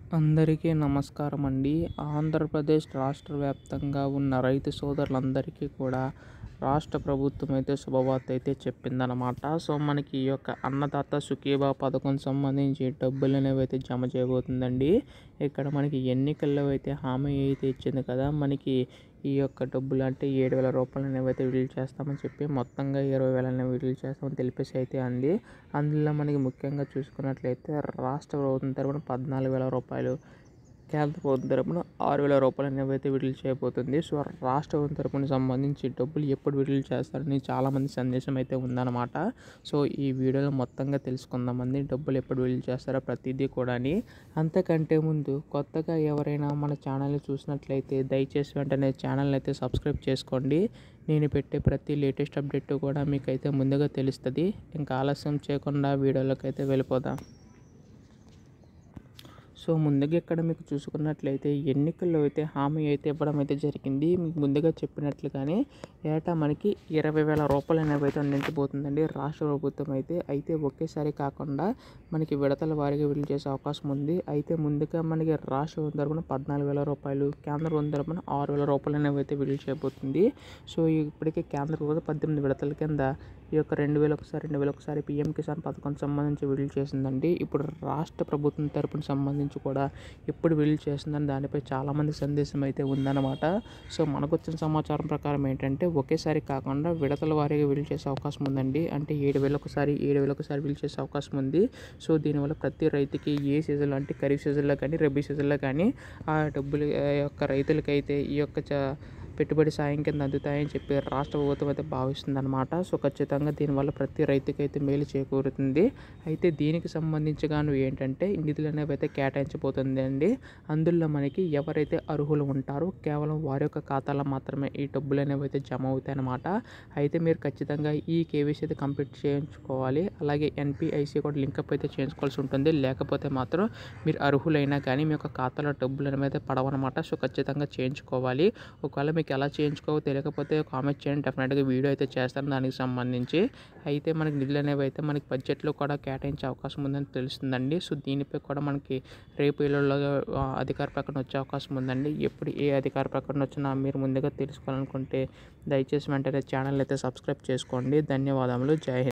అందరికీ నమస్కారం అండి ఆంధ్రప్రదేశ్ రాష్ట్ర వ్యాప్తంగా ఉన్న రైతు సోదరులందరికీ కూడా రాష్ట్ర ప్రభుత్వం అయితే శుభవార్త అయితే చెప్పిందనమాట సో మనకి ఈ యొక్క అన్నదాత సుఖీభా పథకం సంబంధించి డబ్బులు అనేవి అయితే జమ చేయబోతుందండి ఇక్కడ మనకి ఎన్నికల్లో అయితే హామీ అయితే ఇచ్చింది కదా మనకి ఈ యొక్క డబ్బులు అంటే ఏడు వేల రూపాయలు అనేవి అయితే విడుదల చేస్తామని చెప్పి మొత్తంగా ఇరవై వేలు అనేవి విడుదల చేస్తామని తెలిపేసి అయితే అంది అందులో మనకి ముఖ్యంగా చూసుకున్నట్లయితే రాష్ట్ర ప్రభుత్వం తరపున పద్నాలుగు వేల రూపాయలు కేంద్ర ప్రభుత్వం తరపున ఆరు వేల రూపాయలు అనేవి అయితే విడుదల చేయబోతుంది సో రాష్ట్ర ప్రభుత్వం తరపున సంబంధించి డబ్బులు ఎప్పుడు విడుదల చేస్తారని చాలామంది సందేశం అయితే ఉందన్నమాట సో ఈ వీడియోలో మొత్తంగా తెలుసుకుందామండి డబ్బులు ఎప్పుడు విడుదల చేస్తారో ప్రతిదీ కూడాని అంతకంటే ముందు కొత్తగా ఎవరైనా మన ఛానల్ని చూసినట్లయితే దయచేసి వెంటనే ఛానల్ అయితే సబ్స్క్రైబ్ చేసుకోండి నేను పెట్టే ప్రతి లేటెస్ట్ అప్డేట్ కూడా మీకైతే ముందుగా తెలుస్తుంది ఇంకా ఆలస్యం చేయకుండా వీడియోలోకి అయితే వెళ్ళిపోదాం సో ముందుగా ఇక్కడ మీకు చూసుకున్నట్లయితే ఎన్నికల్లో అయితే హామీ అయితే ఇవ్వడం అయితే జరిగింది మీకు ముందుగా చెప్పినట్లుగానే ఏటా మనకి ఇరవై వేల రూపాయలు అనేవి అయితే అందించబోతుందండి రాష్ట్ర ప్రభుత్వం అయితే అయితే ఒకేసారి కాకుండా మనకి విడతల వారీగా విడుదల చేసే అవకాశం ఉంది అయితే ముందుగా మనకి రాష్ట్ర ప్రభుత్వం తరపున పద్నాలుగు వేల రూపాయలు కేంద్ర ప్రభుత్వం తరపున ఆరు వేల రూపాయలు అనేవి అయితే విడుదల చేయబోతుంది సో ఇప్పటికే కేంద్ర ప్రభుత్వం పద్దెనిమిది విడతల కింద ఈ యొక్క రెండు వేల ఒకసారి రెండు వేల ఒకసారి పిఎం కిసాన్ పథకం సంబంధించి విడుదల చేసిందండి ఇప్పుడు రాష్ట్ర ప్రభుత్వం తరపున సంబంధించి కూడా ఎప్పుడు విడుదల చేస్తుందని దానిపై చాలామంది సందేశం అయితే ఉందన్నమాట సో మనకు వచ్చిన సమాచారం ప్రకారం ఏంటంటే ఒకేసారి కాకుండా విడతల వారీగా విడుదల చేసే అవకాశం ఉందండి అంటే ఏడు వేల ఒకసారి ఏడు వేల ఒకసారి విడుదల చేసే అవకాశం ఉంది సో దీనివల్ల ప్రతి రైతుకి ఏ సీజన్లో అంటే ఖరీఫ్ సీజన్లో కానీ రబీ సీజన్లో కానీ ఆ డబ్బులు ఆ యొక్క రైతులకైతే ఈ యొక్క చ పెట్టుబడి సాయం కింద అందుతాయని చెప్పి రాష్ట్ర ప్రభుత్వం అయితే భావిస్తుందన్నమాట సో ఖచ్చితంగా దీనివల్ల ప్రతి రైతుకి అయితే మేలు చేకూరుతుంది అయితే దీనికి సంబంధించి గాను ఏంటంటే నిధులు అనేవి అయితే కేటాయించబోతుంది అండి అందులో మనకి ఎవరైతే అర్హులు ఉంటారో కేవలం వారి యొక్క ఖాతాలో మాత్రమే ఈ డబ్బులు అనేవి అయితే జమ అవుతాయి అన్నమాట అయితే మీరు ఖచ్చితంగా ఈ కేవీసీ అయితే కంప్లీట్ చేయించుకోవాలి అలాగే ఎన్పిఐసి కూడా లింకప్ అయితే చేయించుకోవాల్సి ఉంటుంది లేకపోతే మాత్రం మీరు అర్హులైనా కానీ మీ యొక్క ఖాతాలో డబ్బులు అనేవి అయితే పడవన్నమాట సో ఖచ్చితంగా చేయించుకోవాలి ఒకవేళ మీకు ఎలా చేయించుకోవో తెలియకపోతే కామెంట్ చేయండి డెఫినెట్గా వీడియో అయితే చేస్తాను దానికి సంబంధించి అయితే మనకి నిధులు అనేవి అయితే మనకి బడ్జెట్లో కూడా కేటాయించే అవకాశం ఉందని తెలుస్తుందండి సో దీనిపై కూడా మనకి రేపు ఏళ్ళలో అధికార ప్రకటన వచ్చే అవకాశం ఉందండి ఎప్పుడు ఏ అధికార ప్రకటన వచ్చినా మీరు ముందుగా తెలుసుకోవాలనుకుంటే దయచేసి వెంటనే ఛానల్ అయితే సబ్స్క్రైబ్ చేసుకోండి ధన్యవాదములు జై హింద్